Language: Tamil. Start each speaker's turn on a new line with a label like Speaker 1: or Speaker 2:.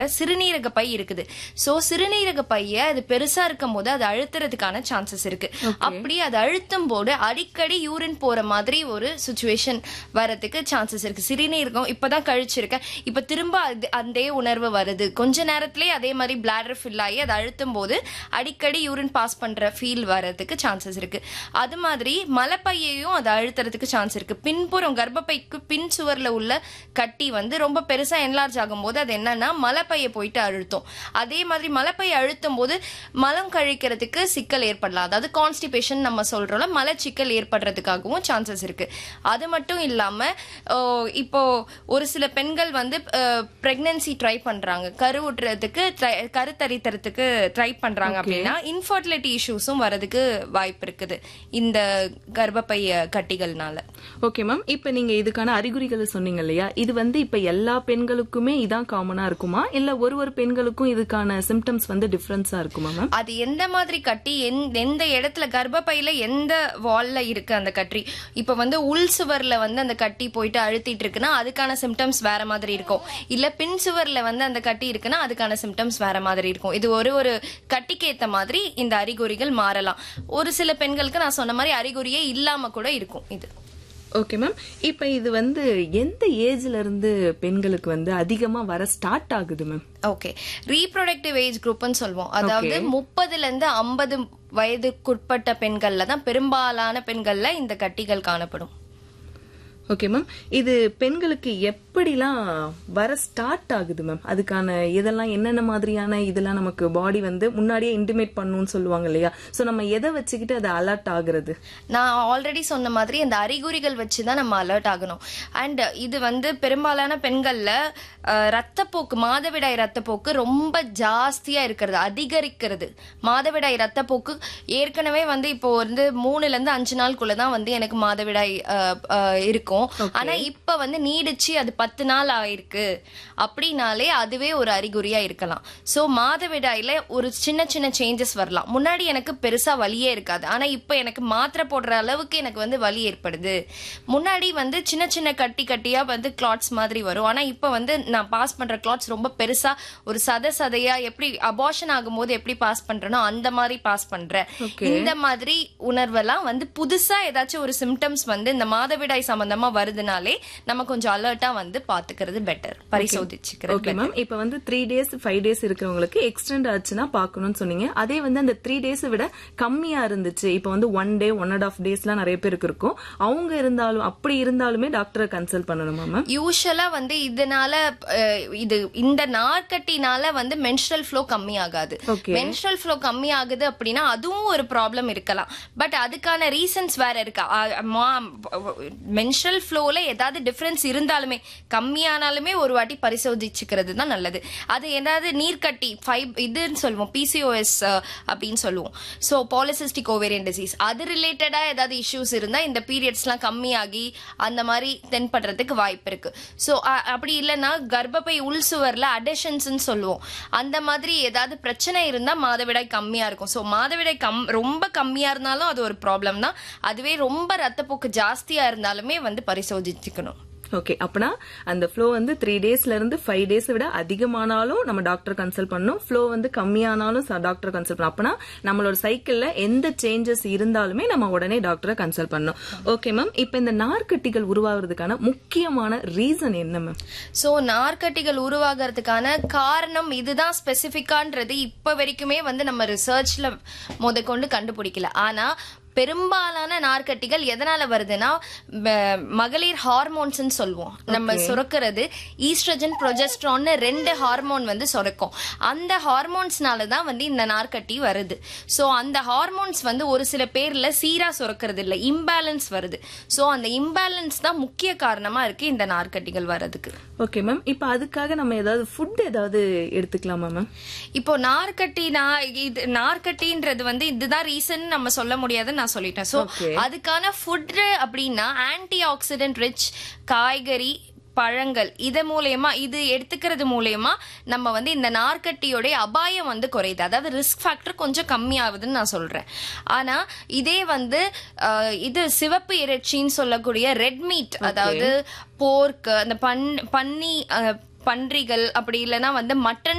Speaker 1: சிறுநீரக பை இருக்குது சோ சிறுநீரக பைய அது பெருசா இருக்கும் போது அது அழுத்துறதுக்கான சான்சஸ் இருக்கு அப்படி அது அழுத்தும் போது அடிக்கடி யூரின் போற மாதிரி ஒரு சுச்சுவேஷன் வரதுக்கு சான்சஸ் இருக்கு சிறுநீரகம் இப்பதான் கழிச்சிருக்கேன் இப்ப திரும்ப அது அதே உணர்வு வருது கொஞ்ச நேரத்திலேயே அதே மாதிரி பிளாடர் ஃபில் ஆகி அதை அழுத்தும் போது அடிக்கடி யூரின் பாஸ் பண்ற ஃபீல் வரதுக்கு சான்சஸ் இருக்கு அது மாதிரி மலைப்பையையும் அது அழுத்துறதுக்கு சான்ஸ் இருக்கு பின்புறம் கர்ப்பப்பைக்கு பின் சுவர்ல உள்ள கட்டி வந்து ரொம்ப பெருசா என்லார்ஜ் ஆகும்போது அது என்னன்னா மலைப்பையை போயிட்டு அழுத்தும் அதே மாதிரி மலைப்பையை அழுத்தும் போது மலம் கழிக்கிறதுக்கு சிக்கல் ஏற்படலாம் அதாவது கான்ஸ்டிபேஷன் நம்ம சொல்றோம்ல மலச்சிக்கல் ஏற்படுறதுக்காகவும் சான்சஸ் இருக்கு அது மட்டும் இல்லாம ஓ, இப்போ ஒரு சில பெண்கள் வந்து பிரெக்னன்சி ட்ரை பண்றாங்க கருவுட்டுறதுக்கு try- கருத்தரித்தறதுக்கு ட்ரை பண்றாங்க அப்படின்னா இன்ஃபர்டிலிட்டி இஷ்யூஸும் வரதுக்கு வாய்ப்பு இருக்குது இந்த கர்ப்பப்பை அஹ், கட்டிகள்னால
Speaker 2: ஓகே மேம் இப்ப நீங்க இதுக்கான அறிகுறிகளை சொன்னீங்க இல்லையா இது வந்து இப்ப எல்லா பெண்களுக்குமே இதான் காமனா இருக்குமா இல்ல ஒரு ஒரு பெண்களுக்கும் இதுக்கான சிம்டம்ஸ் வந்து டிஃபரன்ஸா இருக்குமா மேம்
Speaker 1: அது எந்த மாதிரி கட்டி எந்த- எந்த இடத்துல கர்ப்பப்பையில எந்த வால்ல இருக்கு அந்த கட்டி இப்ப வந்து உள் சுவர்ல வந்து அந்த கட்டி போயிட்டு அழுத்திட்டு இருக்குன்னா அதுக்கான சிம்டம்ஸ் வேற மாதிரி இருக்கும் இல்ல பின் சுவர்ல வந்து அந்த கட்டி இருக்குன்னா அதுக்கான சிம்டம்ஸ் வேற மாதிரி இருக்கும் இது ஒரு ஒரு கட்டிக்கு ஏத்த மாதிரி இந்த அறிகுறிகள் மாறலாம் ஒரு சில பெண்களுக்கு நான் சொன்ன மாதிரி அறிகுறியே இல்லாம கூட இருக்கும் இது
Speaker 2: ஓகே மேம் இப்ப இது வந்து எந்த ஏஜ்ல இருந்து பெண்களுக்கு வந்து அதிகமா வர ஸ்டார்ட் ஆகுது மேம்
Speaker 1: ஓகே ரீப்ரொடக்டிவ் ஏஜ் குரூப்னு சொல்லுவோம் அதாவது முப்பதுல இருந்து ஐம்பது வயதுக்குட்பட்ட பெண்கள்ல தான் பெரும்பாலான பெண்கள்ல இந்த கட்டிகள் காணப்படும்
Speaker 2: ஓகே மேம் இது பெண்களுக்கு எப்படிலாம் வர ஸ்டார்ட் ஆகுது மேம் அதுக்கான இதெல்லாம் என்னென்ன மாதிரியான இதெல்லாம் நமக்கு பாடி வந்து முன்னாடியே இன்டிமேட் பண்ணணும்னு சொல்லுவாங்க இல்லையா சோ நம்ம எதை வச்சுக்கிட்டு அது அலர்ட் ஆகுறது
Speaker 1: நான் ஆல்ரெடி சொன்ன மாதிரி அந்த அறிகுறிகள் வச்சு தான் நம்ம அலர்ட் ஆகணும் அண்ட் இது வந்து பெரும்பாலான பெண்கள்ல அஹ், ரத்தப்போக்கு மாதவிடாய் ரத்தப்போக்கு ரொம்ப ஜாஸ்தியா இருக்கிறது அதிகரிக்கிறது மாதவிடாய் ரத்தப்போக்கு ஏற்கனவே வந்து இப்போ வந்து மூணுல இருந்து அஞ்சு நாளுக்குள்ள தான் வந்து எனக்கு மாதவிடாய் அஹ், அஹ், இருக்கும் ஆனா இப்ப வந்து நீடிச்சு அது பத்து நாள் ஆயிருக்கு அப்படின்னாலே அதுவே ஒரு அறிகுறியா இருக்கலாம் சோ மாதவிடாயில ஒரு சின்ன சின்ன சேஞ்சஸ் வரலாம் முன்னாடி எனக்கு பெருசா வலியே இருக்காது ஆனா இப்ப எனக்கு மாத்திரை போடுற அளவுக்கு எனக்கு வந்து வலி ஏற்படுது முன்னாடி வந்து சின்ன சின்ன கட்டி கட்டியா வந்து கிளாட்ஸ் மாதிரி வரும் ஆனா இப்ப வந்து நான் பாஸ் பண்ற கிளாட்ஸ் ரொம்ப பெருசா ஒரு சத சதையா எப்படி அபார்ஷன் ஆகும்போது எப்படி பாஸ் பண்றேனோ அந்த மாதிரி பாஸ் பண்றேன் இந்த மாதிரி உணர்வெல்லாம் வந்து புதுசா ஏதாச்சும் ஒரு சிம்டம்ஸ் வந்து இந்த மாதவிடாய் சம்பந்தமா வருதுனாலே நம்ம கொஞ்சம் அலர்ட்டா வந்து பாத்துக்கிறது பெட்டர் பரிசோதிச்சுக்கிறது
Speaker 2: ஓகே மேம் இப்ப வந்து த்ரீ டேஸ் ஃபைவ் டேஸ் இருக்கிறவங்களுக்கு எக்ஸ்டெண்ட் ஆச்சுன்னா பார்க்கணும்னு சொன்னீங்க அதே வந்து அந்த த்ரீ டேஸ் விட கம்மியா இருந்துச்சு இப்ப வந்து one day one and half டேஸ்லாம் நிறைய பேருக்கு இருக்கும் அவங்க இருந்தாலும் அப்படி இருந்தாலுமே டாக்டரை கன்சல்ட் பண்ணணுமா மேம்
Speaker 1: யூஸ்வலா வந்து இதனால அஹ், இது இந்த நார்க்கட்டினால வந்து மென்ஸ்ட்ரல் ஃப்ளோ கம்மி ஆகாது
Speaker 2: Okay.
Speaker 1: மென்ஸ்ட்ரல் ஃப்ளோ கம்மி ஆகுது அப்படின்னா அதுவும் ஒரு ப்ராப்ளம் இருக்கலாம் பட் அதுக்கான ரீசன்ஸ் வேற இருக்கா மென்ஸ்ட்ரல் ஃப்ளோல ஏதாவது டிஃபரன்ஸ் இருந்தாலுமே கம்மியானாலுமே ஒரு வாட்டி பரிசோதிச்சுக்கிறது தான் நல்லது அது ஏதாவது நீர்க்கட்டி ஃபைப் இதுன்னு சொல்லுவோம் பிசிஓஎஸ் அப்படின்னு சொல்லுவோம் ஸோ பாலிசிஸ்டிக் ஓவேரியன் டிசீஸ் அது ரிலேட்டடா ஏதாவது இஷ்யூஸ் இருந்தா இந்த பீரியட்ஸ்லாம் கம்மியாகி அந்த மாதிரி தென்படுறதுக்கு வாய்ப்பு இருக்கு ஸோ அப்படி இல்லைன்னா கர்ப்பப்பை உள் சுவர்ல அடெஷன்ஸ்னு சொல்லுவோம் அந்த மாதிரி ஏதாவது பிரச்சனை இருந்தா மாதவிடாய் கம்மியா இருக்கும் ஸோ மாதவிடாய் கம் ரொம்ப கம்மியா இருந்தாலும் அது ஒரு ப்ராப்ளம் தான் அதுவே ரொம்ப ரத்தப்போக்கு ஜாஸ்தியா இருந்தாலுமே வந்து பரிசோதிச்சுக்கணும்
Speaker 2: ஓகே அப்பனா அந்த ஃப்ளோ வந்து த்ரீ டேஸ்ல இருந்து ஃபைவ் டேஸ் விட அதிகமானாலும் நம்ம டாக்டர் கன்சல்ட் பண்ணணும் ஃப்ளோ வந்து கம்மியானாலும் டாக்டர் கன்சல்ட் பண்ணணும் அப்பனா நம்மளோட சைக்கிள்ல எந்த சேஞ்சஸ் இருந்தாலுமே நம்ம உடனே டாக்டரை கன்சல்ட் பண்ணணும் ஓகே மேம் இப்ப இந்த நார்க்கட்டிகள் உருவாகிறதுக்கான முக்கியமான ரீசன் என்ன மேம்
Speaker 1: சோ நார்க்கட்டிகள் உருவாகிறதுக்கான காரணம் இதுதான் ஸ்பெசிபிக்கான்றது இப்ப வரைக்குமே வந்து நம்ம ரிசர்ச்ல முதற்கொண்டு கண்டுபிடிக்கல ஆனா பெரும்பாலான நார்க்கட்டிகள் எதனால வருதுன்னா ம- மகளிர் ஹார்மோன்ஸ் சொல்லுவோம் நம்ம சுரக்கிறது ஈஸ்ட்ரஜன் ப்ரொஜெஸ்ட்ரான்னு ரெண்டு ஹார்மோன் வந்து சுரக்கும் அந்த ஹார்மோன்ஸ்னால தான் வந்து இந்த நார்க்கட்டி வருது சோ அந்த ஹார்மோன்ஸ் வந்து ஒரு சில பேர்ல சீரா சுரக்கிறது இல்ல இம்பேலன்ஸ் வருது சோ அந்த இம்பேலன்ஸ் தான் முக்கிய காரணமா இருக்கு இந்த நார்க்கட்டிகள் வர்றதுக்கு
Speaker 2: ஓகே மேம் இப்ப அதுக்காக நம்ம ஏதாவது ஃபுட் ஏதாவது எடுத்துக்கலாமா மேம்
Speaker 1: இப்போ நார்க்கட்டி நான் இது நார்க்கட்டின்றது வந்து இதுதான் ரீசன் நம்ம சொல்ல முடியாதுன்னு நான் சொல்லிட்டேன் சோ
Speaker 2: Okay.
Speaker 1: அதுக்கான ஃபுட் அப்படின்னா ஆன்டி ஆக்சிடென்ட் ரிச் காய்கறி பழங்கள் இது மூலயமா இது எடுத்துக்கிறது மூலயமா நம்ம வந்து இந்த நார்க்கட்டியோடைய அபாயம் வந்து குறையுது அதாவது ரிஸ்க் ஃபேக்டர் கொஞ்சம் கம்மியாகுதுன்னு நான் சொல்றேன் ஆனா இதே வந்து அஹ், இது சிவப்பு இறைச்சின்னு சொல்லக்கூடிய ரெட் மீட் அதாவது போர்க் அந்த பன் பன்னி அஹ், பன்றிகள் அப்படி இல்லைன்னா வந்து மட்டன்